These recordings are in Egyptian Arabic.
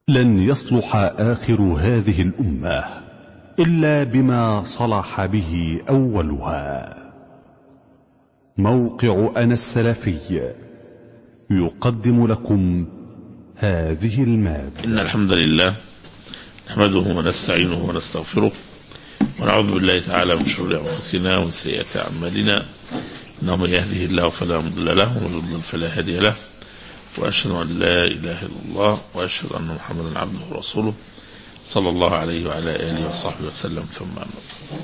لن يصلح آخر هذه الأمة إلا بما صلح به أولها موقع أنا السلفي يقدم لكم هذه المادة إن الحمد لله نحمده ونستعينه ونستغفره ونعوذ بالله تعالى من شرور أنفسنا ومن سيئات أعمالنا إنه من يهده الله فلا مضل له ومن يضلل فلا هادي له وأشهد أن لا إله إلا الله وأشهد أن محمدا عبده ورسوله صلى الله عليه وعلى آله وصحبه وسلم ثم أما بعد.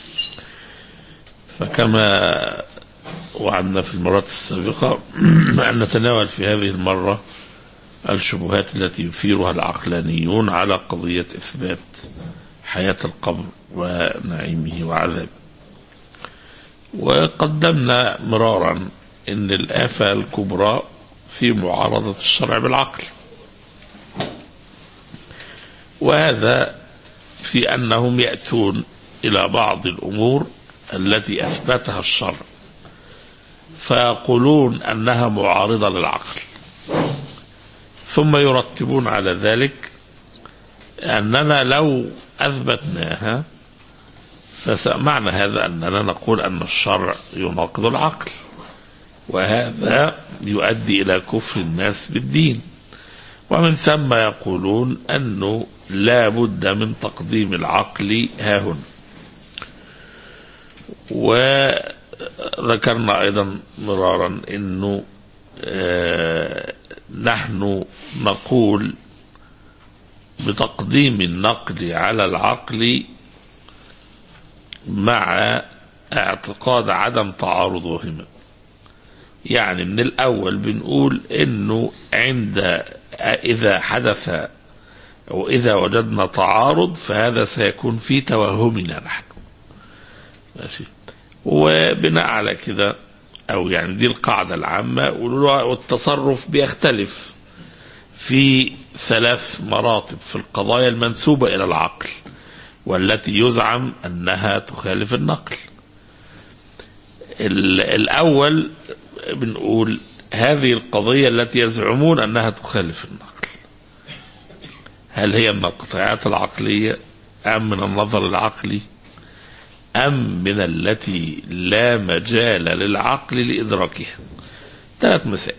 فكما وعدنا في المرات السابقة أن نتناول في هذه المرة الشبهات التي يثيرها العقلانيون على قضية إثبات حياة القبر ونعيمه وعذابه وقدمنا مرارا أن الآفة الكبرى في معارضة الشرع بالعقل وهذا في أنهم يأتون إلى بعض الأمور التي أثبتها الشرع فيقولون أنها معارضة للعقل ثم يرتبون على ذلك أننا لو أثبتناها فمعنى هذا أننا نقول أن الشرع يناقض العقل وهذا يؤدي إلى كفر الناس بالدين ومن ثم يقولون أنه لا بد من تقديم العقل ها هنا وذكرنا أيضا مرارا أنه آه نحن نقول بتقديم النقل على العقل مع اعتقاد عدم تعارضهما يعني من الأول بنقول إنه عند إذا حدث أو إذا وجدنا تعارض فهذا سيكون في توهمنا نحن ماشي وبناء على كده أو يعني دي القاعدة العامة والتصرف بيختلف في ثلاث مراتب في القضايا المنسوبة إلى العقل والتي يزعم أنها تخالف النقل الأول بنقول هذه القضية التي يزعمون أنها تخالف النقل هل هي من القطعات العقلية أم من النظر العقلي أم من التي لا مجال للعقل لإدراكها ثلاث مسائل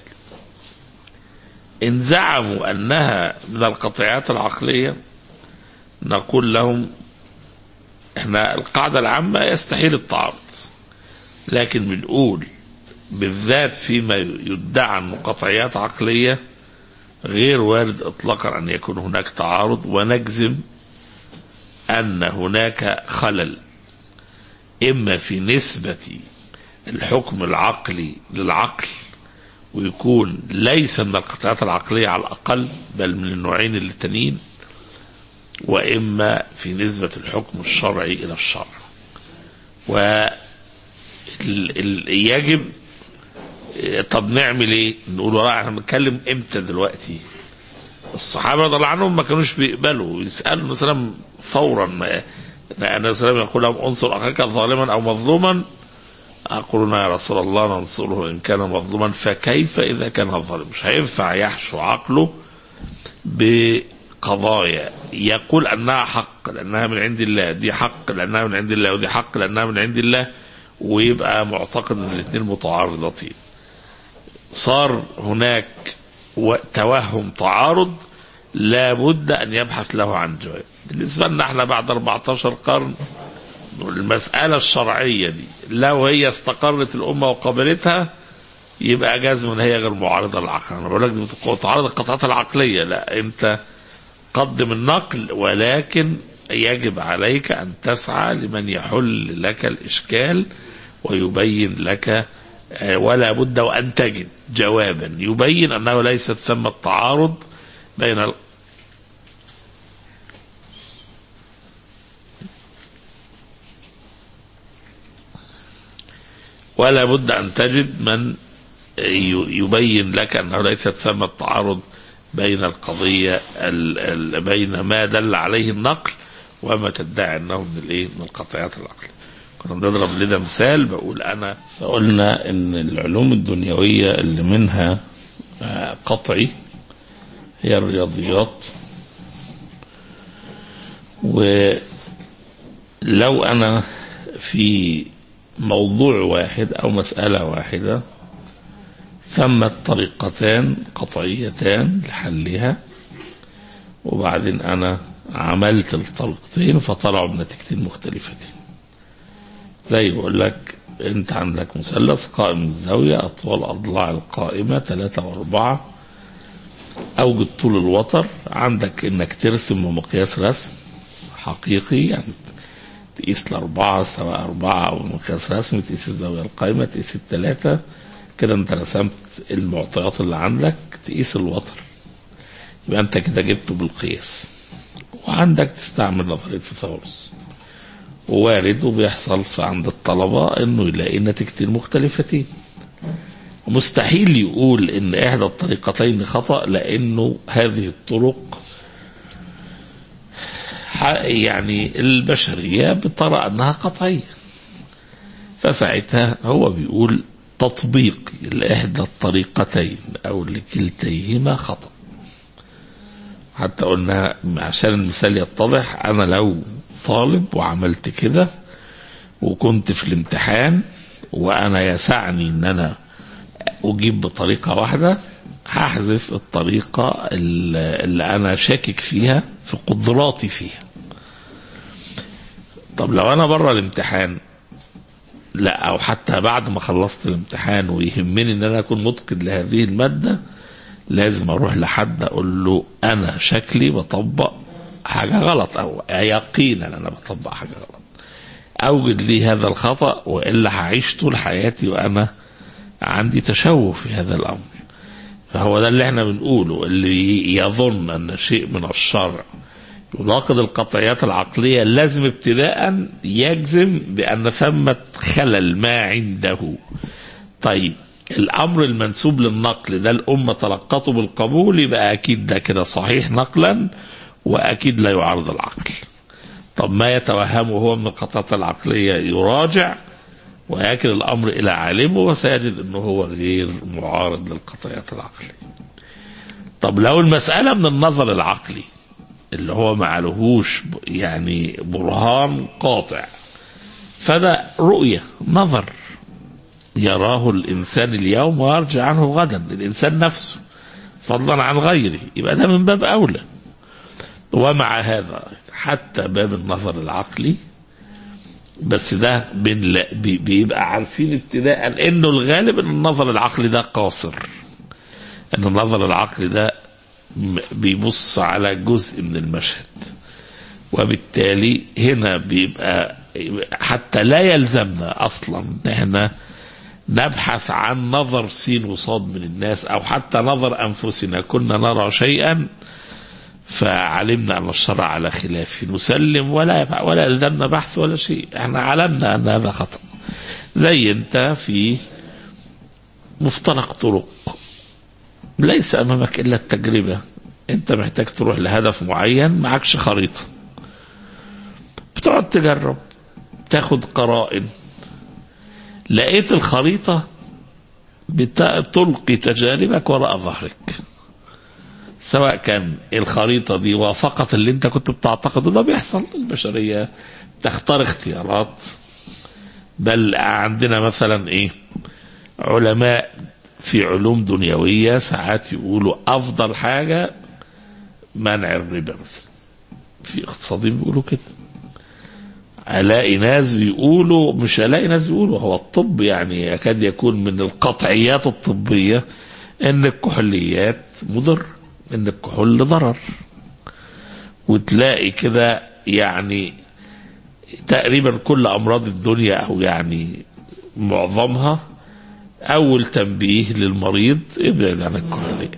إن زعموا أنها من القطعات العقلية نقول لهم احنا القاعدة العامة يستحيل التعارض لكن بنقول بالذات فيما يدعى أنه قطعيات عقلية غير وارد إطلاقا أن يكون هناك تعارض ونجزم أن هناك خلل إما في نسبة الحكم العقلي للعقل ويكون ليس من القطعات العقلية على الأقل بل من النوعين التانيين وإما في نسبة الحكم الشرعي إلى الشرع ويجب طب نعمل ايه نقول ورا احنا بنتكلم امتى دلوقتي الصحابه رضي الله عنهم ما كانوش بيقبلوا يسالوا مثلا فورا ما النبي صلى الله يقول لهم انصر اخاك ظالما او مظلوما يقولون يا رسول الله ننصره ان كان مظلوما فكيف اذا كان ظالما مش هينفع يحشو عقله بقضايا يقول انها حق لانها من عند الله دي حق لانها من عند الله ودي حق لانها من عند الله ويبقى معتقد ان الاثنين متعارضتين صار هناك توهم تعارض لابد ان يبحث له عن جواب بالنسبه لنا احنا بعد 14 قرن المساله الشرعيه دي لو هي استقرت الامه وقبلتها يبقى جزم ان هي غير معارضه للعقل انا بقول لك دي تعارض القطعات العقليه لا انت قدم النقل ولكن يجب عليك ان تسعى لمن يحل لك الاشكال ويبين لك ولا بد وأن تجد جوابا يبين أنه ليست ثم التعارض بين ال... ولا بد أن تجد من يبين لك أنه ليست ثم التعارض بين القضية ال... ال... بين ما دل عليه النقل وما تدعي أنه من الإيه من القطعيات العقلية كنا بنضرب لده مثال بقول انا فقلنا ان العلوم الدنيويه اللي منها قطعي هي الرياضيات ولو أنا في موضوع واحد أو مسألة واحدة ثمت طريقتان قطعيتان لحلها وبعدين أنا عملت الطريقتين فطلعوا بنتيجتين مختلفتين زي بقول لك انت عندك مثلث قائم الزاوية أطوال أضلاع القائمة ثلاثة وأربعة أوجد طول الوتر عندك إنك ترسم بمقياس رسم حقيقي يعني تقيس الأربعة سواء أربعة أو مقياس رسمي تقيس الزاوية القائمة تقيس الثلاثة كده أنت رسمت المعطيات اللي عندك تقيس الوتر يبقى أنت كده جبته بالقياس وعندك تستعمل نظرية فيثاغورس ووارد وبيحصل في عند الطلبة انه يلاقي نتيجتين مختلفتين مستحيل يقول ان احدى الطريقتين خطأ لانه هذه الطرق يعني البشرية بترى انها قطعية فساعتها هو بيقول تطبيق لإحدى الطريقتين أو لكلتيهما خطأ حتى قلنا عشان المثال يتضح أنا لو طالب وعملت كده وكنت في الامتحان وانا يسعني ان انا اجيب بطريقه واحده هحذف الطريقه اللي انا شاكك فيها في قدراتي فيها طب لو انا بره الامتحان لا او حتى بعد ما خلصت الامتحان ويهمني ان انا اكون متقن لهذه الماده لازم اروح لحد اقول له انا شكلي بطبق حاجة غلط أو يقينا أنا بطبق حاجة غلط أوجد لي هذا الخطأ وإلا هعيش طول حياتي وأنا عندي تشوه في هذا الأمر فهو ده اللي احنا بنقوله اللي يظن أن شيء من الشرع يناقض القطعيات العقلية لازم ابتداء يجزم بأن ثمة خلل ما عنده طيب الأمر المنسوب للنقل ده الأمة تلقته بالقبول يبقى أكيد ده كده صحيح نقلا واكيد لا يعارض العقل طب ما يتوهمه هو من القطعات العقليه يراجع ويكل الامر الى عالمه وسيجد انه هو غير معارض للقطعيات العقليه طب لو المساله من النظر العقلي اللي هو ما عليهوش يعني برهان قاطع فده رؤيه نظر يراه الانسان اليوم ويرجع عنه غدا الانسان نفسه فضلا عن غيره يبقى ده من باب اولى ومع هذا حتى باب النظر العقلي بس ده بيبقى عارفين ابتداء انه الغالب ان النظر العقلي ده قاصر ان النظر العقلي ده بيبص على جزء من المشهد وبالتالي هنا بيبقى حتى لا يلزمنا اصلا ان احنا نبحث عن نظر سين وصاد من الناس او حتى نظر انفسنا كنا نرى شيئا فعلمنا ان الشرع على خلافه نسلم ولا ولا يلزمنا بحث ولا شيء احنا علمنا ان هذا خطا زي انت في مفترق طرق ليس امامك الا التجربه انت محتاج تروح لهدف معين معكش خريطه بتقعد تجرب تاخد قرائن لقيت الخريطه بتلقي تجاربك وراء ظهرك سواء كان الخريطة دي وافقت اللي انت كنت بتعتقده ده بيحصل البشرية تختار اختيارات بل عندنا مثلا ايه علماء في علوم دنيوية ساعات يقولوا افضل حاجة منع الربا مثلا في اقتصاديين بيقولوا كده الاقي ناس بيقولوا مش الاقي ناس بيقولوا هو الطب يعني يكاد يكون من القطعيات الطبية ان الكحوليات مضر ان الكحول ضرر وتلاقي كده يعني تقريبا كل امراض الدنيا او يعني معظمها اول تنبيه للمريض ابعد عن الكحوليات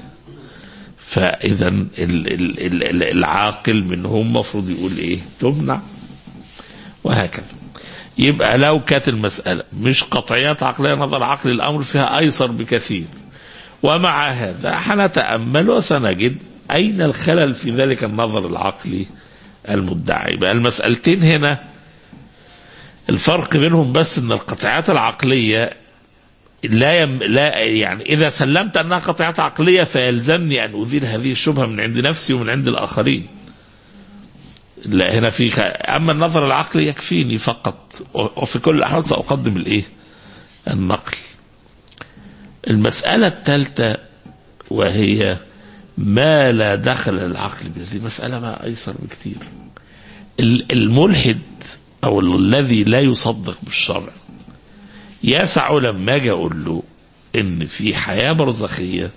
فاذا العاقل منهم المفروض يقول ايه تمنع وهكذا يبقى لو كانت المسألة مش قطعيات عقلية نظر عقلي الأمر فيها أيسر بكثير ومع هذا حنتأمل وسنجد أين الخلل في ذلك النظر العقلي المدعي بقى المسألتين هنا الفرق بينهم بس ان القطعات العقلية لا يم لا يعني اذا سلمت انها قطعات عقليه فيلزمني ان ازيل هذه الشبهه من عند نفسي ومن عند الاخرين. لا هنا في خ... اما النظر العقلي يكفيني فقط وفي كل الاحوال ساقدم الايه النقل المساله الثالثه وهي ما لا دخل للعقل به دي مساله ما ايسر بكثير ال- الملحد او الذي لا يصدق بالشرع يسع لما اجي اقول له ان في حياه برزخيه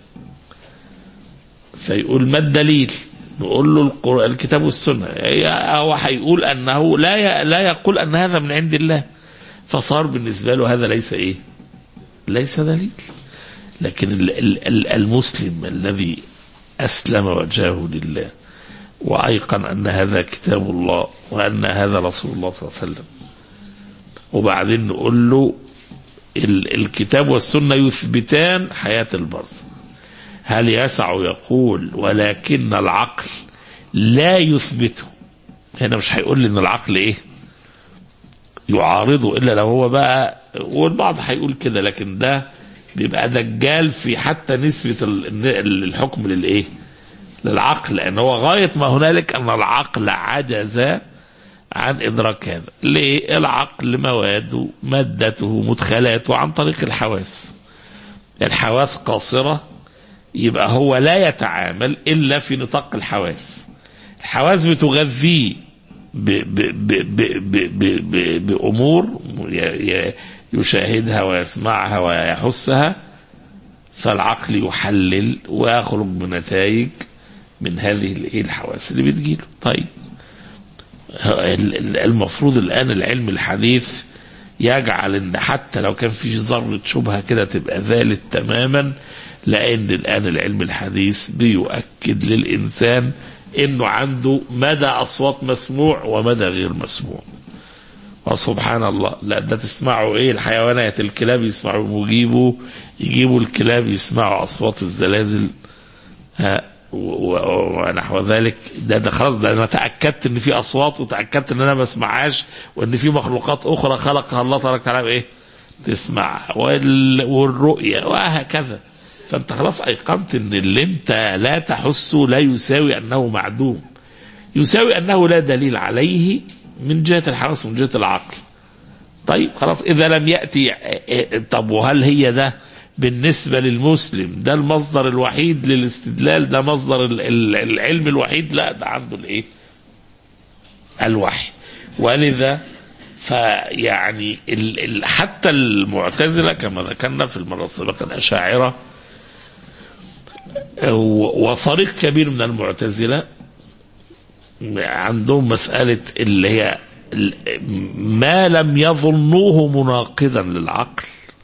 فيقول ما الدليل؟ نقول له القر- الكتاب والسنه هو هيقول انه لا ي- لا يقول ان هذا من عند الله فصار بالنسبه له هذا ليس ايه؟ ليس دليل لكن ال- ال- ال- المسلم الذي اسلم وجهه لله وايقن ان هذا كتاب الله وان هذا رسول الله صلى الله عليه وسلم وبعدين نقول له ال- الكتاب والسنه يثبتان حياه البرزخ هل يسع يقول ولكن العقل لا يثبته هنا مش هيقول لي ان العقل ايه يعارضه الا لو هو بقى والبعض هيقول كده لكن ده بيبقى دجال في حتى نسبة ال- ال- الحكم للايه للعقل لان هو غاية ما هنالك ان العقل عجز عن ادراك هذا ليه العقل مواده مادته مدخلاته عن طريق الحواس الحواس قاصره يبقى هو لا يتعامل الا في نطاق الحواس الحواس بتغذيه ب ب ب ب ب ب ب بامور ي- ي- يشاهدها ويسمعها ويحسها فالعقل يحلل ويخرج بنتائج من هذه الايه الحواس اللي بتجيله طيب ال- ال- المفروض الان العلم الحديث يجعل ان حتى لو كان في ذره شبهه كده تبقى زالت تماما لان الان العلم الحديث بيؤكد للانسان انه عنده مدى اصوات مسموع ومدى غير مسموع وسبحان الله لا ده تسمعوا ايه الحيوانات الكلاب يسمعوا يجيبوا يجيبوا الكلاب يسمعوا اصوات الزلازل ها و- و- ونحو ذلك ده ده خلاص ده انا تاكدت ان في اصوات وتاكدت ان انا ما بسمعهاش وان في مخلوقات اخرى خلقها الله تبارك وتعالى بايه؟ تسمعها وال- والرؤيه وهكذا فانت خلاص ايقنت ان اللي انت لا تحسه لا يساوي انه معدوم يساوي انه لا دليل عليه من جهه الحواس ومن جهه العقل طيب خلاص اذا لم ياتي طب وهل هي ده بالنسبه للمسلم ده المصدر الوحيد للاستدلال ده مصدر ال- ال- العلم الوحيد لا ده عنده الايه الوحي ولذا فيعني ال ال حتى المعتزله كما ذكرنا في المره السابقه الاشاعره و- وفريق كبير من المعتزله عندهم مسألة اللي هي ال- ما لم يظنوه مناقضا للعقل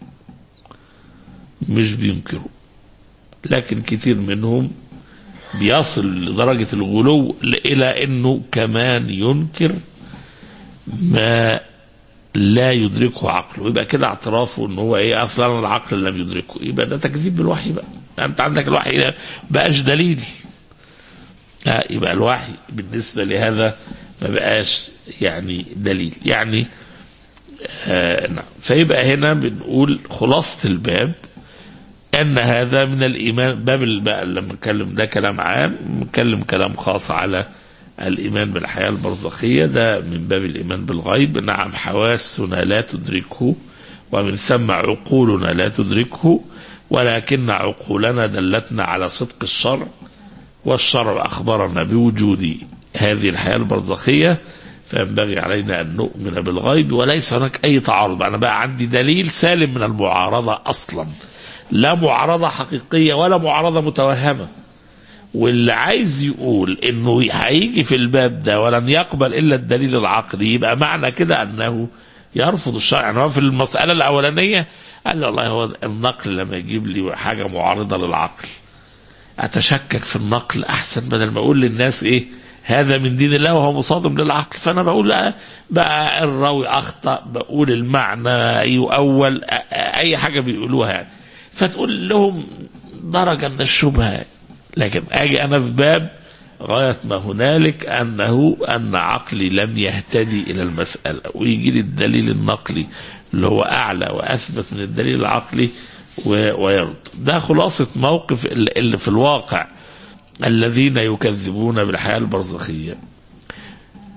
مش بينكروا لكن كتير منهم بيصل لدرجة الغلو إلى أنه كمان ينكر ما لا يدركه عقله يبقى كده اعترافه ان هو ايه اصلا العقل لم يدركه يبقى ده تكذيب بالوحي بقى انت عندك الوحي بقاش دليل لا يبقى الوحي بالنسبة لهذا ما بقاش يعني دليل يعني آه نعم فيبقى هنا بنقول خلاصة الباب أن هذا من الإيمان باب ال- بقى لما نتكلم ده كلام عام نتكلم كلام خاص على الإيمان بالحياة البرزخية ده من باب الإيمان بالغيب نعم حواسنا لا تدركه ومن ثم عقولنا لا تدركه ولكن عقولنا دلتنا على صدق الشرع والشرع أخبرنا بوجود هذه الحياة البرزخية فينبغي علينا أن نؤمن بالغيب وليس هناك أي تعارض أنا بقى عندي دليل سالم من المعارضة أصلا لا معارضة حقيقية ولا معارضة متوهمة واللي عايز يقول انه هيجي في الباب ده ولن يقبل الا الدليل العقلي يبقى معنى كده انه يرفض الشرع يعني هو في المسألة الأولانية قال لي والله هو النقل لما يجيب لي حاجة معارضة للعقل اتشكك في النقل احسن بدل ما اقول للناس ايه هذا من دين الله وهو مصادم للعقل فانا بقول لا بقى الراوي اخطا بقول المعنى يؤول أ- أ- اي حاجه بيقولوها يعني. فتقول لهم درجه من الشبهه لكن اجي انا في باب غايه ما هنالك انه ان عقلي لم يهتدي الى المساله ويجي لي الدليل النقلي اللي هو اعلى واثبت من الدليل العقلي و- ويرد ده خلاصة موقف ال- اللي في الواقع الذين يكذبون بالحياة البرزخية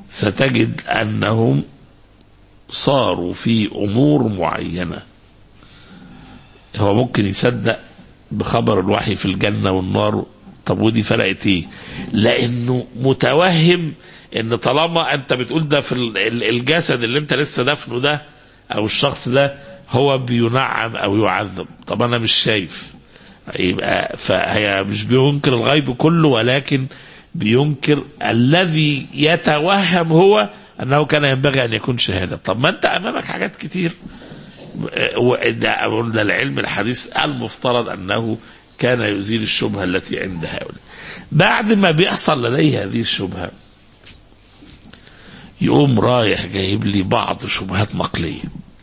ستجد أنهم صاروا في أمور معينة هو ممكن يصدق بخبر الوحي في الجنة والنار طب ودي فرقت ايه لانه متوهم ان طالما انت بتقول ده في ال- ال- الجسد اللي انت لسه دفنه ده او الشخص ده هو بينعم او يعذب طب انا مش شايف يبقى فهي مش بينكر الغيب كله ولكن بينكر الذي يتوهم هو انه كان ينبغي ان يكون شهاده طب ما انت امامك حاجات كتير وده ده العلم الحديث المفترض انه كان يزيل الشبهه التي عند هؤلاء. بعد ما بيحصل لديه هذه الشبهه يقوم رايح جايب لي بعض شبهات نقليه.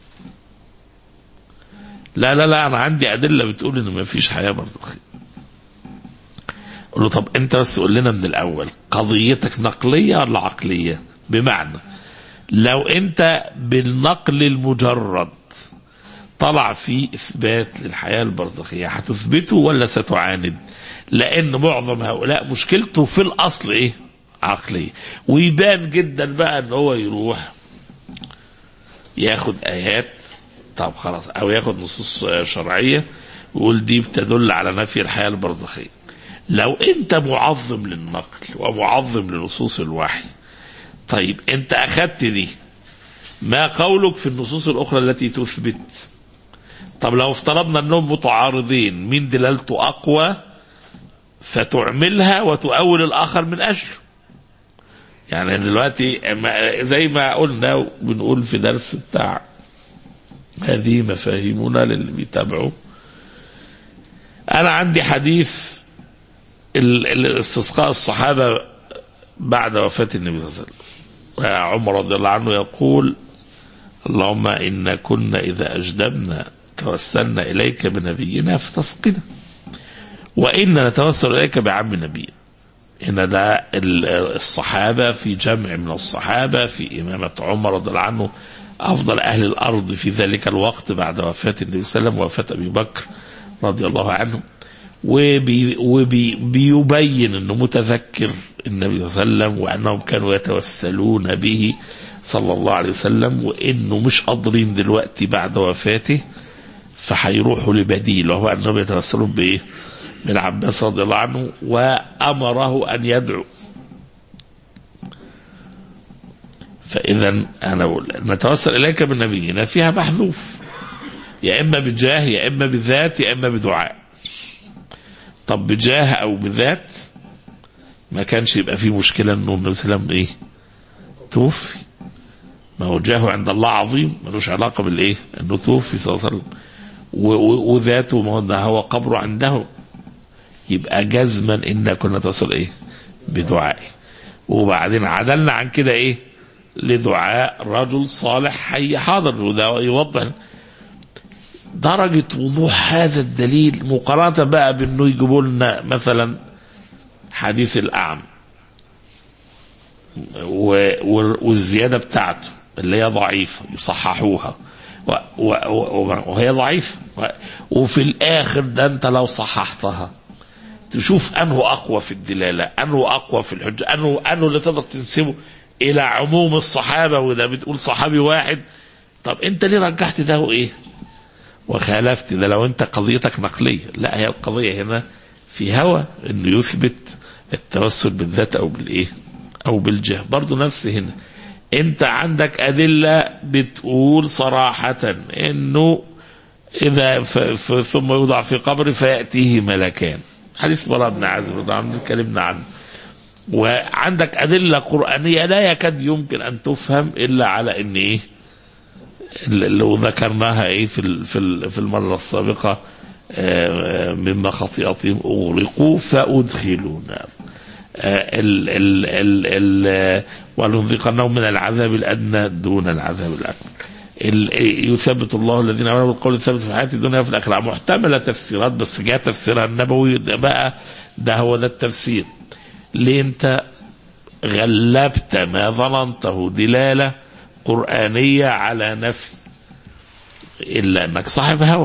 لا لا لا انا عندي ادله بتقول ان ما فيش حياه برزخيه. قول له طب انت بس قول لنا من الاول قضيتك نقليه ولا عقليه؟ بمعنى لو انت بالنقل المجرد طلع في اثبات للحياه البرزخيه هتثبته ولا ستعاند؟ لان معظم هؤلاء مشكلته في الاصل ايه؟ عقليه ويبان جدا بقى ان هو يروح ياخد ايات طب خلاص او ياخد نصوص شرعيه ويقول دي بتدل على نفي الحياه البرزخيه. لو انت معظم للنقل ومعظم لنصوص الوحي طيب انت اخذت دي ما قولك في النصوص الاخرى التي تثبت طب لو افترضنا انهم متعارضين مين دلالته اقوى فتعملها وتؤول الاخر من اجله يعني دلوقتي ما- زي ما قلنا بنقول في درس بتاع هذه مفاهيمنا للي بيتابعوا انا عندي حديث ال- ال- استسقاء الصحابه بعد وفاه النبي صلى الله عليه وسلم عمر رضي الله عنه يقول اللهم إن كنا إذا أجدبنا توسلنا إليك بنبينا فتسقنا وإنا نتوسل إليك بعم نبينا هنا ده ال- الصحابة في جمع من الصحابة في إمامة عمر رضي الله عنه أفضل أهل الأرض في ذلك الوقت بعد وفاة النبي صلى الله عليه وسلم ووفاة أبي بكر رضي الله عنه وبي وبيبين انه متذكر النبي صلى الله عليه وسلم وانهم كانوا يتوسلون به صلى الله عليه وسلم وانه مش قادرين دلوقتي بعد وفاته فهيروحوا لبديل وهو انهم يتوسلون بايه؟ بالعباس رضي الله عنه وامره ان يدعو فاذا انا بقول نتوسل اليك بالنبينا فيها محذوف يا اما بجاه يا اما بذات يا اما بدعاء طب بجاه او بذات ما كانش يبقى فيه مشكله انه النبي صلى الله عليه وسلم ايه؟ توفي ما هو جاهه عند الله عظيم ملوش علاقه بالايه؟ انه توفي صلى الله عليه وسلم و- و- وذاته ما هو ده هو قبره عنده يبقى جزما ان كنا تصل ايه؟ بدعائه وبعدين عدلنا عن كده ايه؟ لدعاء رجل صالح حي حاضر وده يوضح درجة وضوح هذا الدليل مقارنة بقى بأنه يجيبوا لنا مثلا حديث الأعمى و- و- والزيادة بتاعته اللي هي ضعيفة يصححوها و- و- و- وهي ضعيفة و- وفي الآخر ده أنت لو صححتها تشوف أنه أقوى في الدلالة أنه أقوى في الحجة أنه, أنه اللي تقدر تنسبه إلى عموم الصحابة وده بتقول صحابي واحد طب أنت ليه رجحت ده وإيه وخالفت ده لو انت قضيتك نقلية لا هي القضية هنا في هوى انه يثبت التوسل بالذات او بالايه او بالجاه برضو نفس هنا انت عندك ادلة بتقول صراحة انه اذا ف ف ثم يوضع في قبر فيأتيه ملكان حديث براء بن عازب رضي الله عنه اتكلمنا عنه وعندك أدلة قرآنية لا يكاد يمكن أن تفهم إلا على إن إيه لو ذكرناها ايه في ال- في ال- في المره السابقه آه، مما خطيئتهم اغرقوا فادخلوا نار آه، ال ال ال ال ولنذيقنهم من العذاب الادنى دون العذاب الاكبر ال- يثبت الله الذين امنوا بالقول الثابت في الحياه الدنيا وفي الاخره محتمله تفسيرات بس جاء تفسيرها النبوي ده بقى ده هو ده التفسير ليه انت غلبت ما ظننته دلاله قرآنية على نفي إلا أنك صاحب هوى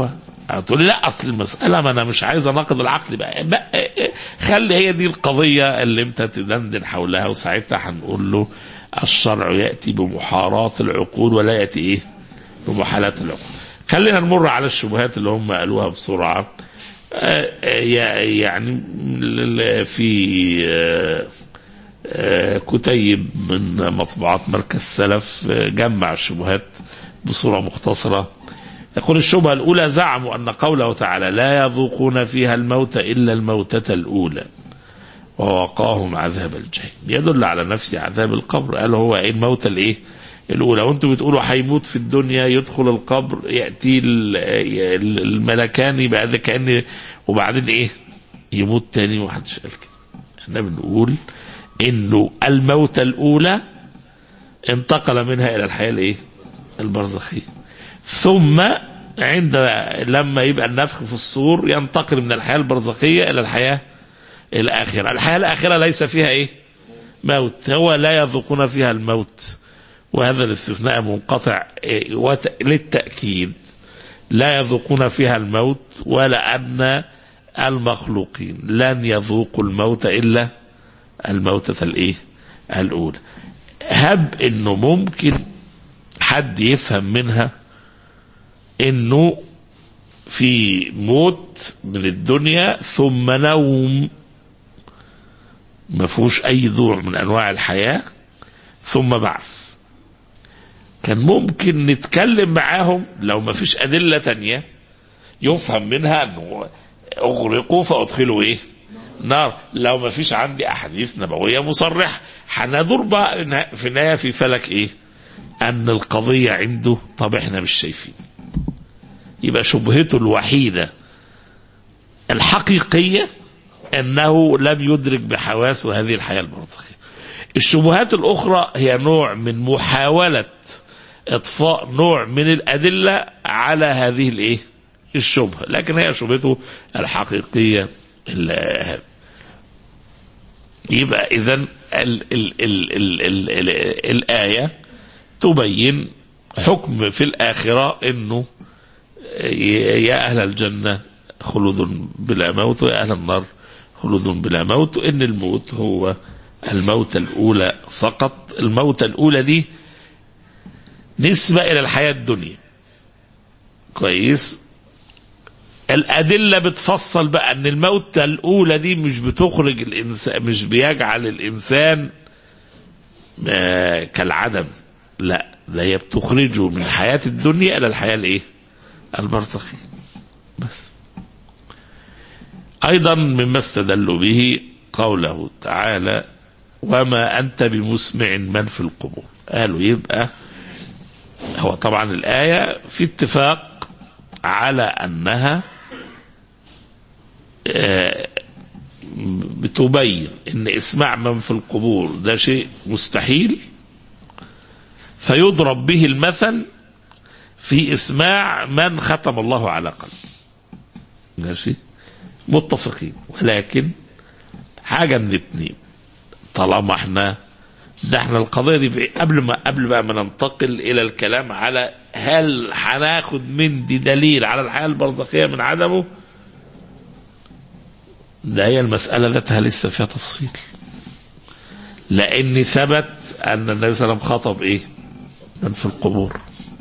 هتقول لي لا اصل المساله ما انا مش عايز اناقض العقل بقى, بقى خلي هي دي القضيه اللي انت تدندن حولها وساعتها هنقول له الشرع ياتي بمحاراه العقول ولا ياتي ايه؟ بمحالاه العقول. خلينا نمر على الشبهات اللي هم قالوها بسرعه. آه، آه، يعني ل- في آه، آه، كتيب من مطبوعات مركز سلف آه، جمع الشبهات بصورة مختصرة يقول الشبهة الأولى زعموا أن قوله تعالى لا يذوقون فيها الموت إلا الموتة الأولى ووقاهم عذاب الجحيم يدل على نفس عذاب القبر قال هو ايه الموتة الايه الاولى وانتم بتقولوا هيموت في الدنيا يدخل القبر ياتي ال- ال- الملكان يبقى ده كان وبعدين ايه يموت تاني ومحدش قال كده احنا بنقول انه الموتة الاولى انتقل منها الى الحياه الايه البرزخيه ثم عند لما يبقى النفخ في الصور ينتقل من الحياه البرزخيه الى الحياه الآخرة الحياة الآخرة ليس فيها إيه موت هو لا يذوقون فيها الموت وهذا الاستثناء منقطع إيه، وت- للتأكيد لا يذوقون فيها الموت ولا أن المخلوقين لن يذوقوا الموت إلا الموتة الإيه الأولى هب إنه ممكن حد يفهم منها إنه في موت من الدنيا ثم نوم ما فيهوش اي نوع من انواع الحياه ثم بعث كان ممكن نتكلم معاهم لو ما فيش ادله تانية يفهم منها انه اغرقوا فادخلوا ايه نار لو ما فيش عندي احاديث نبويه مصرحه هندور بقى في النهايه في فلك ايه ان القضيه عنده طب احنا مش شايفين يبقى شبهته الوحيده الحقيقيه انه لم يدرك بحواسه هذه الحياه البرزخيه. الشبهات الاخرى هي نوع من محاوله اطفاء نوع من الادله على هذه الايه؟ الشبهه، لكن هي شبهته الحقيقيه ال- هذه. يبقى اذا ال ال ال ال ال ال الايه تبين حكم في الاخره انه يا اهل الجنه خلود بلا موت ويا اهل النار خلود بلا موت وان الموت هو الموتة الاولى فقط الموتة الاولى دي نسبة الى الحياة الدنيا كويس الأدلة بتفصل بقى أن الموتة الأولى دي مش بتخرج الإنسان مش بيجعل الإنسان آه، كالعدم لا ده هي بتخرجه من حياة الدنيا إلى الحياة الإيه؟ البرزخية بس أيضا مما استدلوا به قوله تعالى وما أنت بمسمع من في القبور قالوا يبقى هو طبعا الآية في اتفاق على أنها آه، بتبين ان اسماع من في القبور ده شيء مستحيل فيضرب به المثل في اسماع من ختم الله على قلبه ماشي متفقين ولكن حاجه من اتنين طالما احنا ده احنا القضيه دي بع- قبل ما قبل بقى ما ننتقل الى الكلام على هل هناخد من دي دليل على الحياه البرزخيه من عدمه ده هي المسألة ذاتها لسه فيها تفصيل لأن ثبت أن النبي صلى الله عليه وسلم خطب إيه من في القبور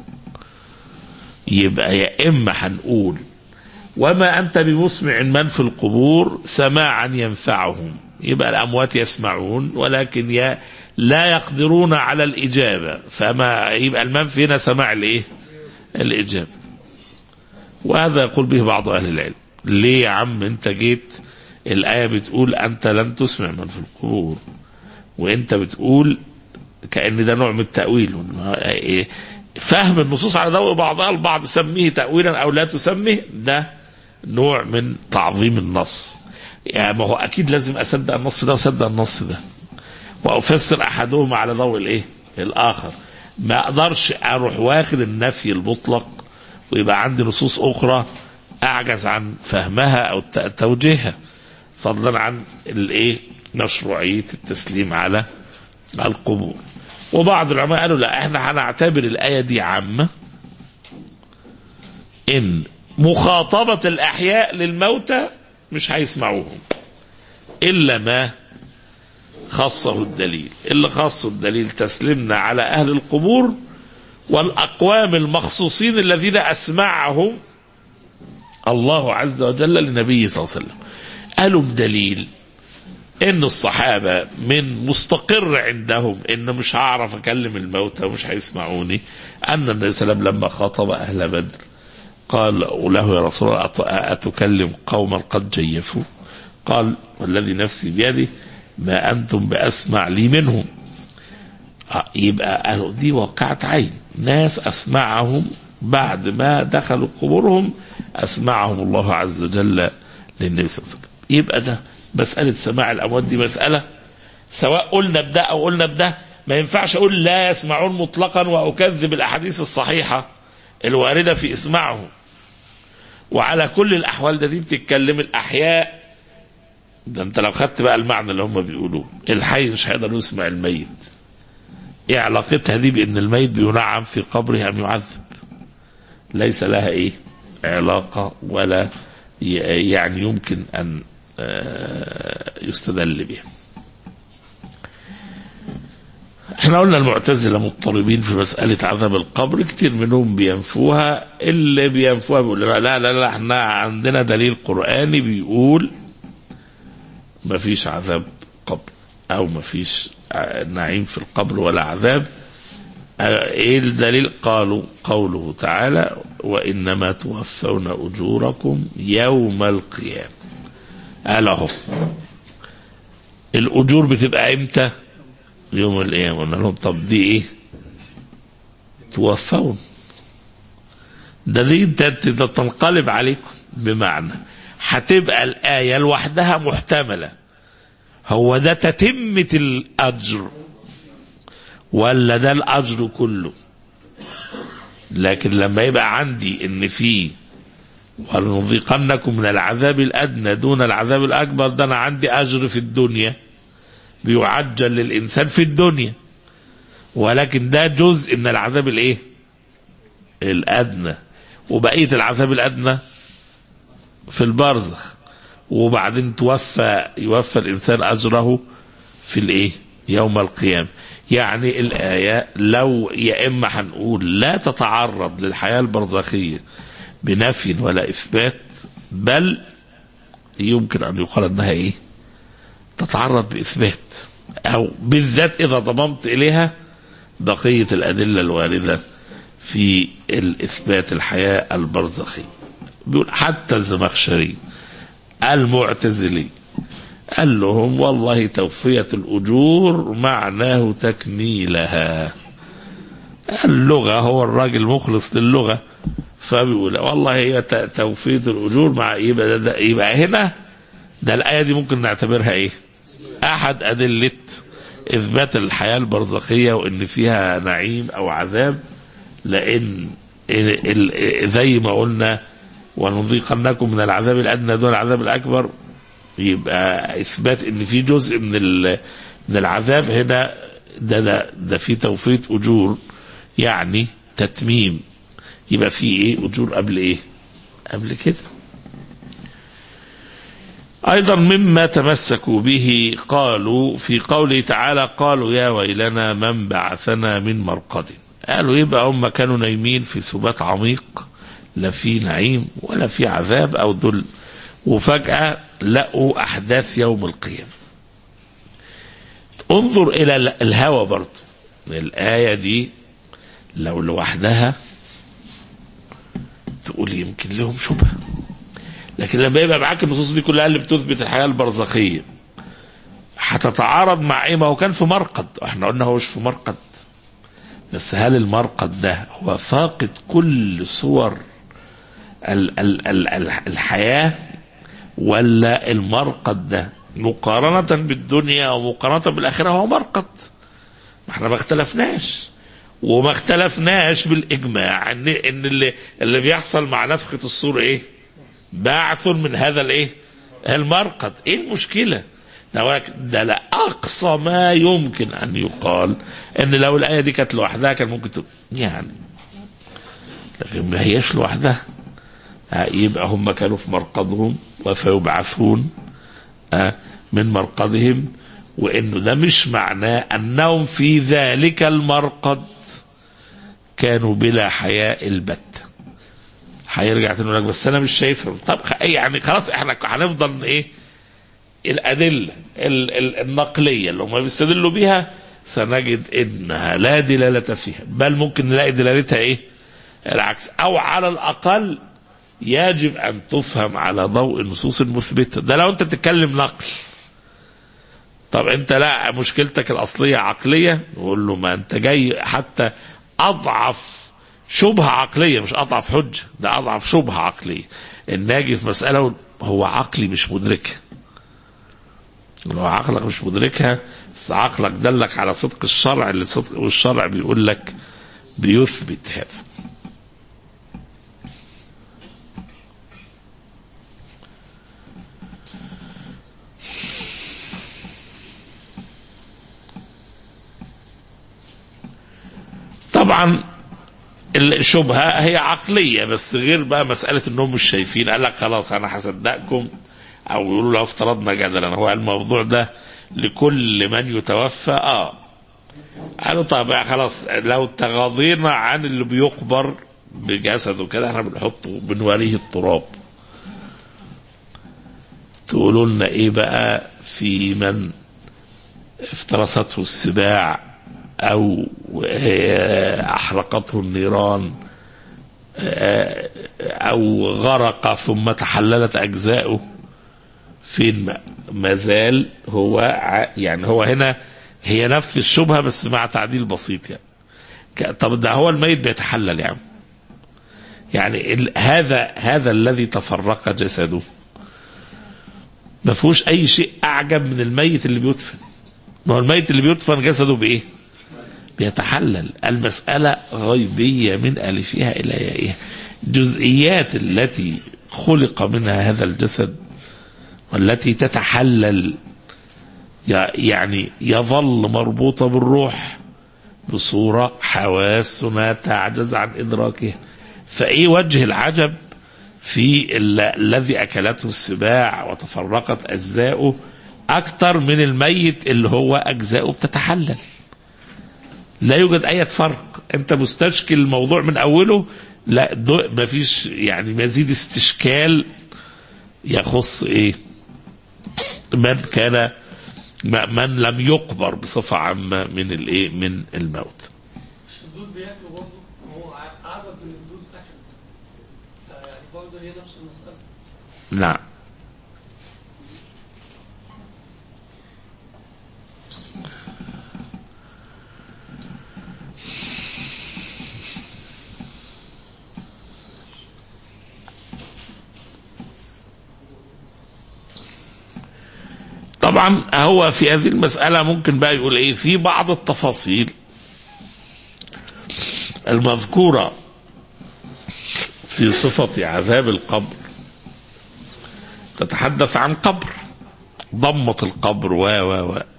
يبقى يا إما هنقول وما أنت بمسمع من في القبور سماعا ينفعهم يبقى الأموات يسمعون ولكن يا لا يقدرون على الإجابة فما يبقى المنفي هنا سماع الإيه الإجابة وهذا يقول به بعض أهل العلم ليه يا عم أنت جيت الآية بتقول أنت لن تسمع من في القبور وأنت بتقول كأن ده نوع من التأويل إيه؟ فهم النصوص على ضوء بعضها البعض سميه تأويلا أو لا تسميه ده نوع من تعظيم النص يعني ما هو أكيد لازم أصدق النص ده وأصدق النص ده وأفسر أحدهما على ضوء الإيه الآخر ما أقدرش أروح واخد النفي المطلق ويبقى عندي نصوص أخرى أعجز عن فهمها أو ت- توجيهها فضلا عن الايه مشروعيه التسليم على القبور وبعض العلماء قالوا لا احنا هنعتبر الايه دي عامه ان مخاطبة الأحياء للموتى مش هيسمعوهم إلا ما خصه الدليل اللي خصه الدليل تسليمنا على أهل القبور والأقوام المخصوصين الذين أسمعهم الله عز وجل للنبي صلى الله عليه وسلم قالوا بدليل ان الصحابة من مستقر عندهم ان مش هعرف اكلم الموتى ومش هيسمعوني ان النبي صلى الله عليه وسلم لما خاطب اهل بدر قال له يا رسول الله أت- اتكلم قوما قد جيفوا قال والذي نفسي بيده ما انتم باسمع لي منهم آه، يبقى قالوا دي واقعة عين ناس أسمعهم بعد ما دخلوا قبورهم أسمعهم الله عز وجل للنبي صلى الله عليه وسلم يبقى ده مسألة سماع الأموات دي مسألة سواء قلنا بده أو قلنا بده ما ينفعش أقول لا يسمعون مطلقا وأكذب الأحاديث الصحيحة الواردة في إسماعهم وعلى كل الأحوال ده دي بتتكلم الأحياء ده أنت لو خدت بقى المعنى اللي هم بيقولوه الحي مش هيقدر يسمع الميت ايه علاقتها دي بان الميت بينعم في قبره ام يعذب ليس لها ايه علاقة ولا ي- يعني يمكن ان آه، يستدل بها احنا قلنا المعتزلة مضطربين في مسألة عذاب القبر كتير منهم بينفوها اللي بينفوها بيقول لا لا لا, لا احنا عندنا دليل قرآني بيقول مفيش عذاب قبر او مفيش ع- نعيم في القبر ولا عذاب آه، ايه الدليل قالوا قوله تعالى وانما توفون اجوركم يوم القيامه قال اهو الاجور بتبقى امتى يوم القيامه قلنا لهم طب دي ايه توفون ده دي انت انت تنقلب عليكم بمعنى هتبقى الايه لوحدها محتمله هو ده تتمة الأجر ولا ده الأجر كله لكن لما يبقى عندي إن في ولنذيقنكم من العذاب الأدنى دون العذاب الأكبر ده أنا عندي أجر في الدنيا بيعجل للإنسان في الدنيا ولكن ده جزء من العذاب الإيه؟ الأدنى وبقية العذاب الأدنى في البرزخ وبعدين توفى يوفى الانسان اجره في الايه؟ يوم القيامه. يعني الايه لو يا اما هنقول لا تتعرض للحياه البرزخيه بنفي ولا اثبات بل يمكن ان يقال انها ايه؟ تتعرض باثبات او بالذات اذا ضممت اليها بقيه الادله الوارده في الاثبات الحياه البرزخيه. بيقول حتى الزمخشري المعتزلي قال لهم والله توفية الأجور معناه تكميلها اللغة هو الراجل مخلص للغة فبيقول والله هي ت- توفية الأجور مع يبقى, ده ده يبقى هنا ده الآية دي ممكن نعتبرها إيه أحد أدلة إثبات الحياة البرزخية وإن فيها نعيم أو عذاب لأن ال- ال- زي ما قلنا ونذيقنكم من العذاب الادنى دون العذاب الاكبر يبقى اثبات ان في جزء من ال- من العذاب هنا ده ده ده في توفير اجور يعني تتميم يبقى في ايه اجور قبل ايه قبل كده ايضا مما تمسكوا به قالوا في قوله تعالى قالوا يا ويلنا من بعثنا من مرقد قالوا يبقى هم كانوا نايمين في سبات عميق لا في نعيم ولا في عذاب او ذل وفجأة لقوا احداث يوم القيامة انظر الى ال- الهوى برضه الآية دي لو لوحدها تقول يمكن لهم شبهة لكن لما يبقى معاك النصوص دي كلها اللي بتثبت الحياة البرزخية هتتعارض مع ايه ما هو كان في مرقد احنا قلنا هو مش في مرقد بس هل المرقد ده هو فاقد كل صور ال ال ال ال الحياة ولا المرقد ده مقارنة بالدنيا ومقارنة بالآخرة هو مرقد ما احنا ما اختلفناش وما اختلفناش بالإجماع ان ان اللي اللي بيحصل مع نفخة الصور ايه؟ بعث من هذا الايه؟ المرقد ايه المشكلة؟ ده ولك- ده لا اقصى ما يمكن ان يقال ان لو الايه دي كانت لوحدها كان ممكن تقول يعني لكن ما هيش لوحدها آه، يبقى هم كانوا في مرقدهم وسيبعثون آه، من مرقدهم وانه ده مش معناه انهم في ذلك المرقد كانوا بلا حياء البتة هيرجع تاني يقول لك بس انا مش شايفهم طب خ- يعني خلاص احنا هنفضل ايه الادله ال- ال- النقليه اللي هم بيستدلوا بيها سنجد انها لا دلاله فيها بل ممكن نلاقي دلالتها ايه العكس او على الاقل يجب ان تفهم على ضوء النصوص المثبته ده لو انت بتتكلم نقل طب انت لا مشكلتك الاصليه عقليه نقول له ما انت جاي حتى اضعف شبهه عقليه مش اضعف حجه ده اضعف شبهه عقليه الناجي في مساله هو عقلي مش مدركها لو عقلك مش مدركها بس عقلك دلك على صدق الشرع اللي صدق والشرع بيقول لك بيثبت هذا طبعا الشبهة هي عقلية بس غير بقى مسألة انهم مش شايفين قال لك خلاص انا هصدقكم او يقولوا لو افترضنا جدلا هو الموضوع ده لكل من يتوفى اه قالوا طب خلاص لو تغاضينا عن اللي بيقبر بجسده كده احنا بنحطه بنوريه التراب تقولوا لنا ايه بقى في من افترسته السباع او احرقته النيران او غرق ثم تحللت اجزاؤه فين ما زال هو يعني هو هنا هي نفس الشبهه بس مع تعديل بسيط يعني طب ده هو الميت بيتحلل يعني يعني ال هذا هذا الذي تفرق جسده ما فيهوش اي شيء اعجب من الميت اللي بيدفن ما هو الميت اللي بيدفن جسده بايه بيتحلل المسألة غيبية من ألفها إلى يائها الجزئيات التي خلق منها هذا الجسد والتي تتحلل يعني يظل مربوطة بالروح بصورة حواسنا تعجز عن إدراكها فإيه وجه العجب في الذي أكلته السباع وتفرقت أجزاؤه أكثر من الميت اللي هو أجزاؤه بتتحلل لا يوجد أي فرق أنت مستشكل الموضوع من أوله لا ما فيش يعني مزيد استشكال يخص إيه من كان من لم يقبر بصفة عامة من الإيه من الموت مش الدود بياكلوا برضه هو عدد من الدود اكل يعني برضه هي نفس المسألة نعم طبعا هو في هذه المسألة ممكن بقى يقول ايه في بعض التفاصيل المذكورة في صفة عذاب القبر تتحدث عن قبر ضمة القبر و و و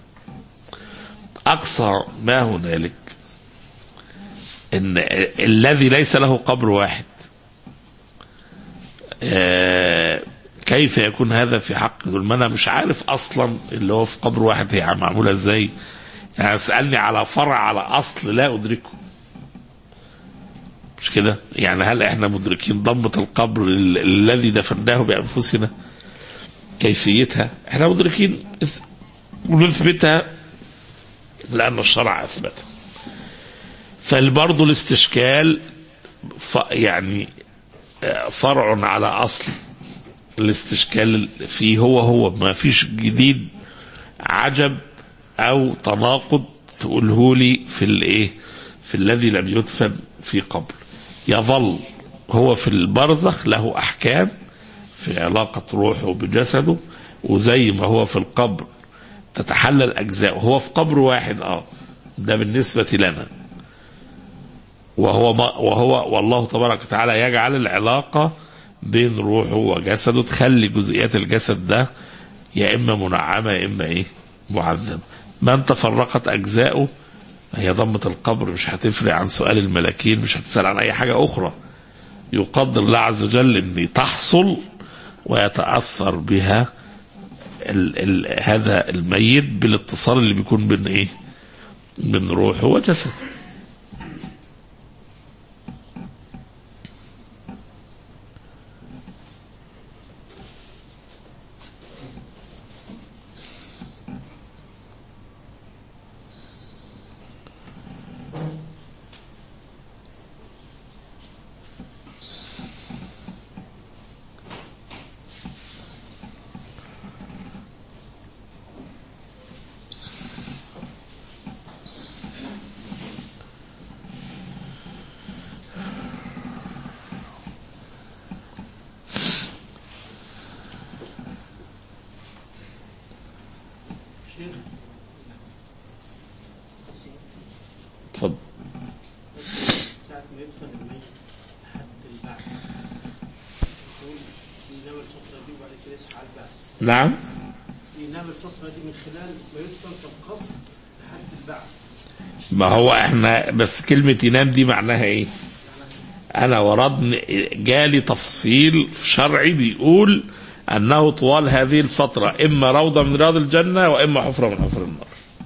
أقصى ما هنالك إن الذي ليس له قبر واحد آه كيف يكون هذا في حق دول ما انا مش عارف اصلا اللي هو في قبر واحد هي معموله ازاي يعني اسالني على فرع على اصل لا ادركه مش كده يعني هل احنا مدركين ضمة القبر ال- الذي دفناه بانفسنا كيفيتها احنا مدركين إث- ونثبتها لان الشرع اثبتها فبرضه الاستشكال ف يعني آه، فرع على اصل الاستشكال فيه هو هو ما فيش جديد عجب او تناقض تقوله لي في الايه في الذي لم يدفن في قبر يظل هو في البرزخ له احكام في علاقة روحه بجسده وزي ما هو في القبر تتحلل اجزاء هو في قبر واحد اه ده بالنسبة لنا وهو ما وهو والله تبارك وتعالى يجعل العلاقة بين روحه وجسده تخلي جزئيات الجسد ده يا اما منعمه يا اما ايه معذبه من تفرقت اجزاؤه هي ضمه القبر مش هتفرق عن سؤال الملاكين مش هتسال عن اي حاجه اخرى يقدر الله عز وجل ان تحصل ويتاثر بها ال ال هذا الميت بالاتصال اللي بيكون بين ايه؟ بين روحه وجسده. شيخ اتفضل. ساعة ما يدفن الميت لحد البعث يقول ينام الفترة دي وبعد كده يصحى على البعث نعم ينام الفترة دي من خلال ما يدفن في القبر لحد البعث ما هو احنا بس كلمة ينام دي معناها ايه؟ انا وردني جالي تفصيل شرعي بيقول انه طوال هذه الفترة اما روضة من رياض الجنة واما حفرة من حفر النار.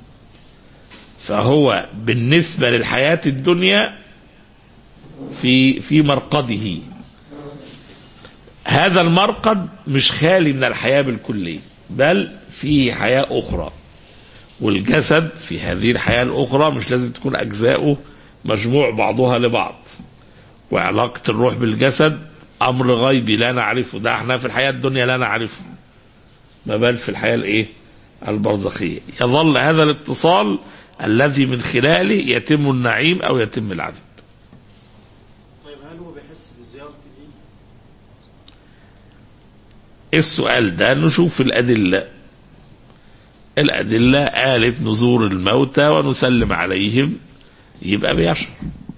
فهو بالنسبة للحياة الدنيا في في مرقده هذا المرقد مش خالي من الحياة بالكلية بل فيه حياة أخرى والجسد في هذه الحياة الأخرى مش لازم تكون أجزاؤه مجموع بعضها لبعض وعلاقة الروح بالجسد أمر غيبي لا نعرفه ده احنا في الحياة الدنيا لا نعرفه ما بال في الحياة الإيه البرزخية يظل هذا الاتصال الذي من خلاله يتم النعيم أو يتم العذاب طيب هل هو بيحس بزيارة دي؟ السؤال ده نشوف الأدلة الأدلة قالت نزور الموتى ونسلم عليهم يبقى بيشعر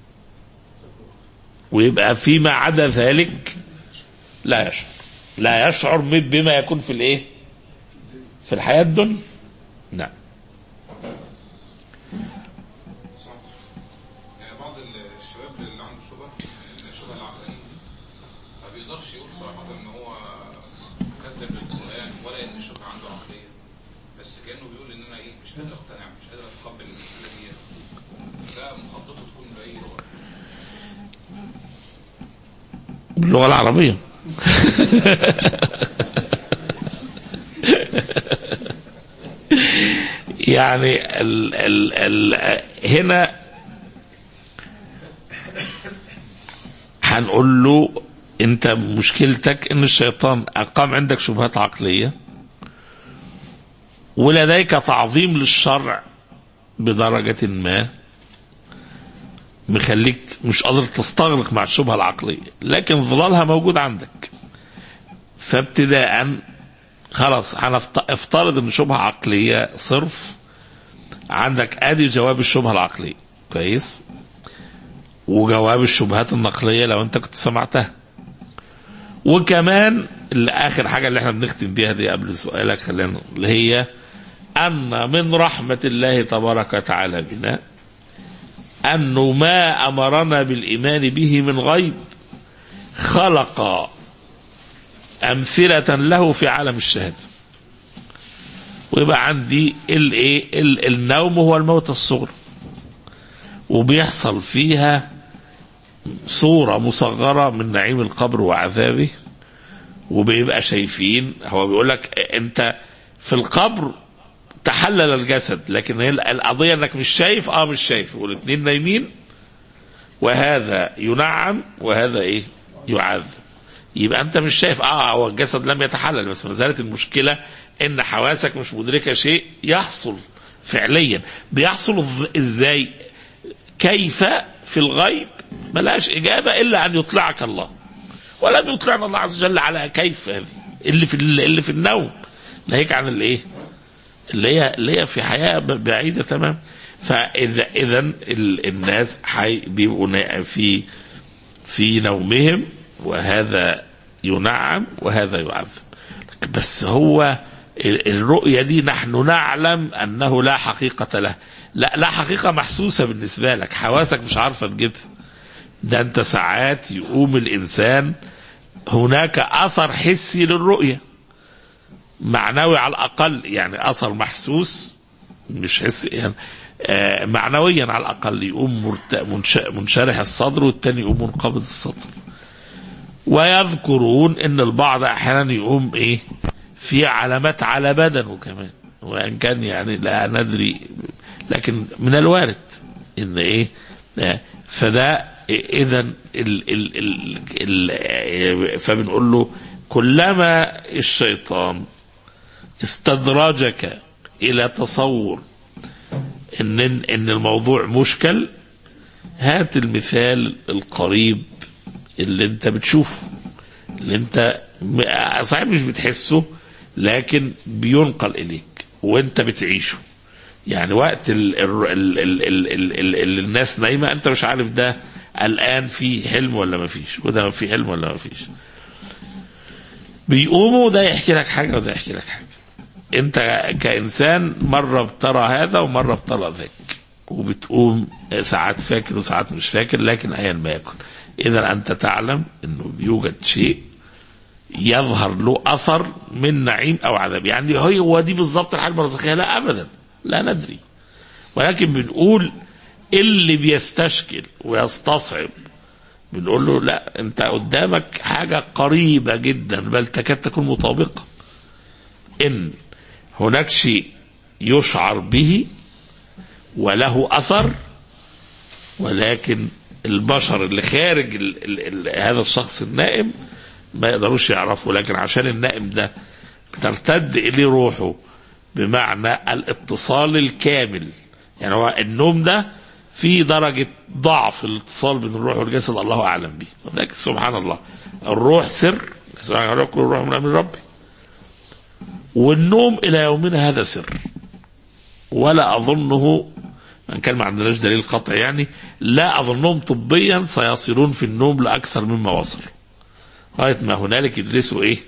ويبقى فيما عدا ذلك لا يشعر لا يشعر بما يكون في الايه في الحياة الدنيا نعم يعني بعض الشباب اللي عنده شبهه الشبهه العقلانيه ما بيقدرش يقول صراحه ان هو كذب للقران ولا ان الشبهه عنده عقليه بس كانه بيقول ان انا ايه مش قادر اقتنع مش قادر اتقبل المساله دي ده مخططه تكون باي لغه باللغة العربية يعني ال ال ال هنا هنقول له انت مشكلتك ان الشيطان اقام عندك شبهات عقليه ولديك تعظيم للشرع بدرجه ما مخليك مش قادر تستغرق مع الشبهه العقليه لكن ظلالها موجود عندك فابتداء خلاص هنفت- افترض ان شبهه عقليه صرف عندك ادي جواب الشبهه العقليه كويس وجواب الشبهات النقليه لو انت كنت سمعتها وكمان اللي اخر حاجه اللي احنا بنختم بيها دي قبل سؤالك خلينا اللي هي ان من رحمه الله تبارك وتعالى بنا انه ما امرنا بالايمان به من غيب خلق امثله له في عالم الشهاده ويبقى عندي الايه ال- النوم هو الموت الصغرى وبيحصل فيها صورة مصغرة من نعيم القبر وعذابه وبيبقى شايفين هو بيقول لك انت في القبر تحلل الجسد لكن هي القضية انك مش شايف اه مش شايف والاثنين نايمين وهذا ينعم وهذا ايه يعذب يبقى انت مش شايف اه هو الجسد لم يتحلل بس ما زالت المشكله ان حواسك مش مدركه شيء يحصل فعليا بيحصل إز- ازاي كيف في الغيب ملهاش اجابه الا ان يطلعك الله ولم يطلعنا الله عز وجل على كيف هذه اللي في اللي في النوم ناهيك عن الايه اللي هي اللي هي في حياه ب- بعيده تمام فاذا اذا ال- الناس حي بيبقوا نا- في في نومهم وهذا ينعم وهذا يعذب بس هو ال- الرؤية دي نحن نعلم أنه لا حقيقة له لا لا حقيقة محسوسة بالنسبة لك حواسك مش عارفة تجيبها ده انت ساعات يقوم الانسان هناك اثر حسي للرؤيه معنوي على الاقل يعني اثر محسوس مش حسي يعني آه معنويا على الاقل يقوم مرت- منش- منشرح الصدر والتاني يقوم منقبض الصدر ويذكرون ان البعض احيانا يقوم ايه في علامات على بدنه كمان وان كان يعني لا ندري لكن من الوارد ان ايه آه، فده اذا ال ال ال ال فبنقول له كلما الشيطان استدرجك الى تصور ان ان الموضوع مشكل هات المثال القريب اللي انت بتشوفه اللي انت م- صحيح مش بتحسه لكن بينقل اليك وانت بتعيشه يعني وقت ال ال ال ال ال ال ال ال الناس نايمه انت مش عارف ده الان في حلم ولا ما فيش وده في حلم ولا ما فيش بيقوموا ده يحكي لك حاجه وده يحكي لك حاجه انت كانسان مره بترى هذا ومره بترى ذاك وبتقوم ساعات فاكر وساعات مش فاكر لكن ايا ما يكن اذا انت تعلم انه يوجد شيء يظهر له اثر من نعيم او عذاب يعني هي هو دي بالظبط الحاله البرزخيه لا ابدا لا ندري ولكن بنقول اللي بيستشكل ويستصعب بنقول له لا انت قدامك حاجه قريبه جدا بل تكاد تكون مطابقه ان هناك شيء يشعر به وله اثر ولكن البشر اللي خارج ال ال ال هذا الشخص النائم ما يقدروش يعرفوا لكن عشان النائم ده ترتد اليه روحه بمعنى الاتصال الكامل يعني هو النوم ده في درجة ضعف الاتصال بين الروح والجسد الله أعلم به لكن سبحان الله الروح سر سبحان الله كل الروح من أمر ربي والنوم إلى يومنا هذا سر ولا أظنه ان كان ما عندناش دليل قطع يعني لا اظنهم طبيا سيصلون في النوم لاكثر مما وصل لغايه ما هنالك يدرسوا ايه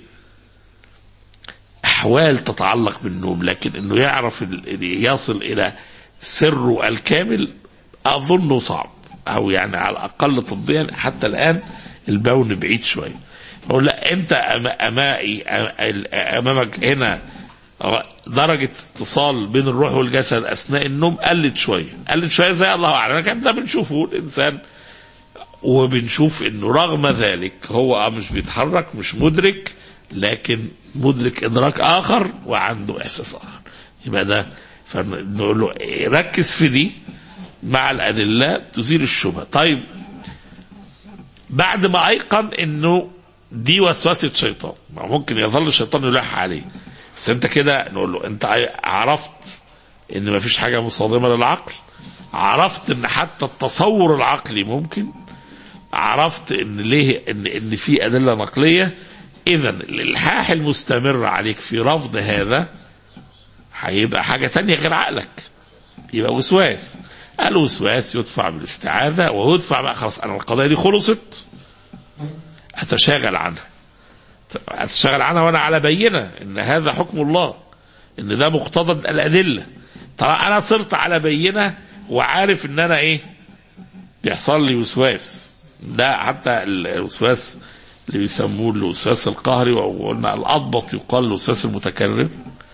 احوال تتعلق بالنوم لكن انه يعرف ال- يصل الى سره الكامل اظنه صعب او يعني على الاقل طبيا حتى الان البون بعيد شويه اقول لا انت أما- امائي امامك هنا درجة اتصال بين الروح والجسد أثناء النوم قلت شوية قلت شوية زي الله أعلم لكن ده بنشوفه الإنسان وبنشوف إنه رغم ذلك هو آه مش بيتحرك مش مدرك لكن مدرك إدراك آخر وعنده إحساس آخر يبقى ده فنقول له إيه، ركز في دي مع الأدلة تزيل الشبهة طيب بعد ما أيقن إنه دي وسوسة شيطان ما ممكن يظل الشيطان يلح عليه بس انت كده نقول له انت عرفت ان مفيش حاجه مصادمه للعقل عرفت ان حتى التصور العقلي ممكن عرفت ان ليه ان ان في ادله نقليه اذا الالحاح المستمر عليك في رفض هذا هيبقى حاجه تانية غير عقلك يبقى وسواس الوسواس يدفع بالاستعاذه ويدفع بقى خلاص انا القضيه دي خلصت اتشاغل عنها اتشغل عنها وانا على بينه ان هذا حكم الله ان ده مقتضى الادله ترى انا صرت على بينه وعارف ان انا ايه بيحصل لي وسواس ده حتى الوسواس اللي بيسموه الوسواس القهري وقلنا الاضبط يقال الوسواس المتكرر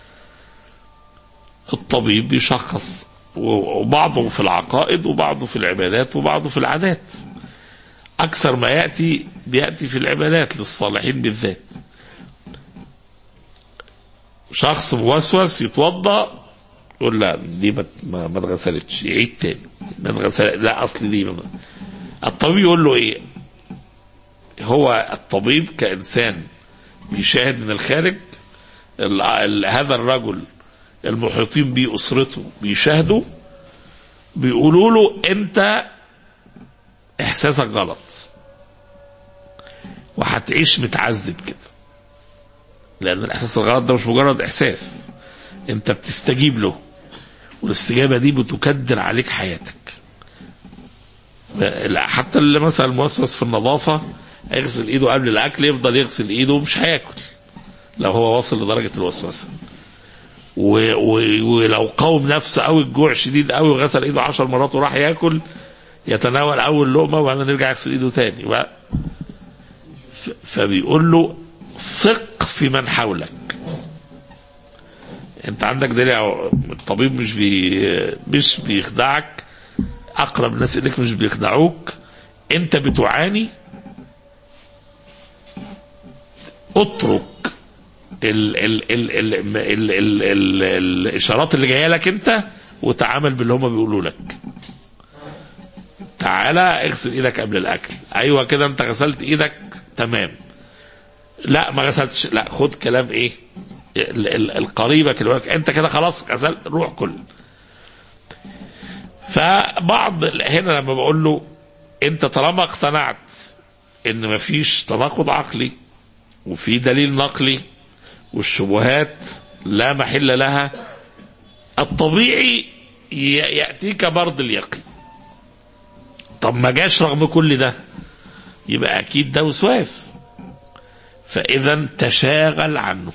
الطبيب بيشخص وبعضه في العقائد وبعضه في العبادات وبعضه في العادات أكثر ما يأتي بيأتي في العبادات للصالحين بالذات شخص موسوس يتوضأ يقول لا دي ما ما ما اتغسلتش يعيد تاني ما اتغسلت لا اصل دي ما الطبيب يقول له ايه هو الطبيب كانسان بيشاهد من الخارج ال ال هذا الرجل المحيطين بيه اسرته بيشاهدوا بيقولوا له انت احساسك غلط وهتعيش متعذب كده لان الاحساس الغلط ده مش مجرد احساس انت بتستجيب له والاستجابه دي بتكدر عليك حياتك لا حتى اللي مثلا موسوس في النظافه يغسل ايده قبل الاكل يفضل يغسل ايده ومش هياكل لو هو واصل لدرجه الوسوسه و... و... ولو قاوم نفسه قوي الجوع شديد قوي وغسل ايده عشر مرات وراح ياكل يتناول اول لقمه وبعدين يرجع يغسل ايده تاني و... ف... فبيقول له ثق في من حولك انت عندك دليل الطبيب مش بي مش بيخدعك اقرب الناس اليك مش بيخدعوك انت بتعاني اترك ال ال ال ال ال ال ال ال الاشارات اللي جايه لك انت وتعامل باللي هم بيقولوا لك تعالى اغسل ايدك قبل الاكل ايوه كده انت غسلت ايدك تمام لا ما غسلتش لا خد كلام ايه ال- ال- القريبك اللي لك انت كده خلاص غسلت روح كل فبعض هنا لما بقول له انت طالما اقتنعت ان مفيش تناقض عقلي وفي دليل نقلي والشبهات لا محل لها الطبيعي ي- ياتيك برد اليقين طب ما جاش رغم كل ده يبقى اكيد ده وسواس فاذا تشاغل عنه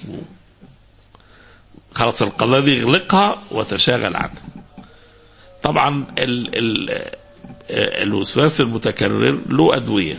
خلاص القضيه دي اغلقها وتشاغل عنها طبعا ال ال آه، الوسواس المتكرر له ادويه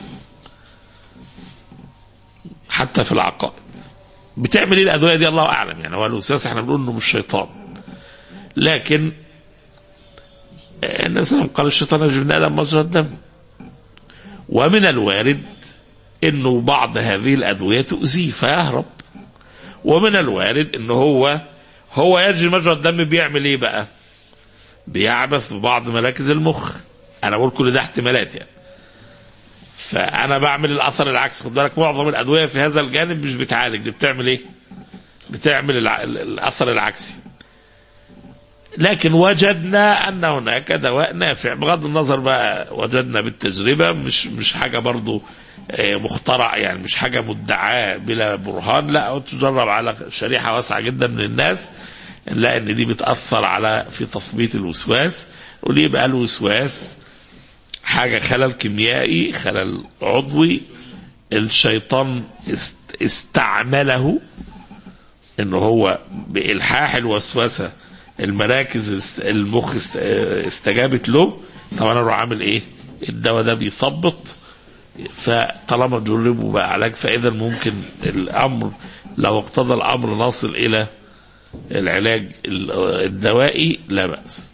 حتى في العقائد بتعمل ايه الادويه دي الله اعلم يعني هو الوسواس احنا بنقول انه مش شيطان لكن آه، النبي صلى الله عليه وسلم قال الشيطان يجري من ادم مجرى الدم ومن الوارد انه بعض هذه الادويه تؤذيه فيهرب ومن الوارد انه هو هو يجري مجرى الدم بيعمل ايه بقى؟ بيعبث ببعض مراكز المخ انا بقول كل ده احتمالات يعني فانا بعمل الاثر العكسي خد بالك معظم الادويه في هذا الجانب مش بتعالج دي بتعمل ايه؟ بتعمل الع... ال- الاثر العكسي لكن وجدنا ان هناك دواء نافع بغض النظر بقى وجدنا بالتجربه مش مش حاجه برضو آه، مخترع يعني مش حاجه مدعاه بلا برهان لا تجرب على شريحه واسعه جدا من الناس نلاقي ان دي بتاثر على في تثبيت الوسواس وليه بقى الوسواس حاجه خلل كيميائي خلل عضوي الشيطان است- استعمله انه هو بالحاح الوسوسه المراكز است- المخ است- استجابت له طب انا اروح عامل ايه؟ الدواء ده بيثبط فطالما جربوا بقى علاج فاذا ممكن الامر لو اقتضى الامر نصل الى العلاج ال- الدوائي لا باس.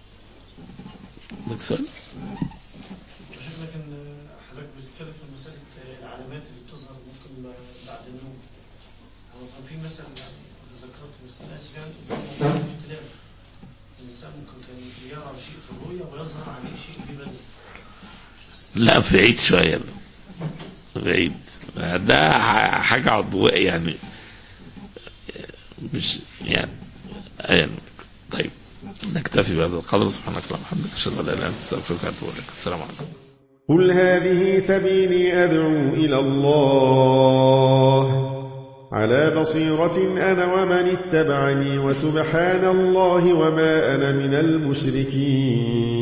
عندك سؤال؟ شكلك لكن حضرتك بتتكلم في مسألة العلامات اللي بتظهر ممكن بعد النوم هو كان في مثل ذكرت بس أنا آسف يعني اختلاف الإنسان ممكن كان يرى شيء في الرؤيا ويظهر عليه شيء في بدنه لا بعيد شوية ده. بعيد ده ح- حاجة عضوية يعني مش يعني, يعني طيب نكتفي بهذا القدر سبحانك اللهم وبحمدك اشهد ان لا اله الا انت استغفرك واتوب اليك السلام عليكم قل هذه سبيلي أدعو إلى الله على بصيرة أنا ومن اتبعني وسبحان الله وما أنا من المشركين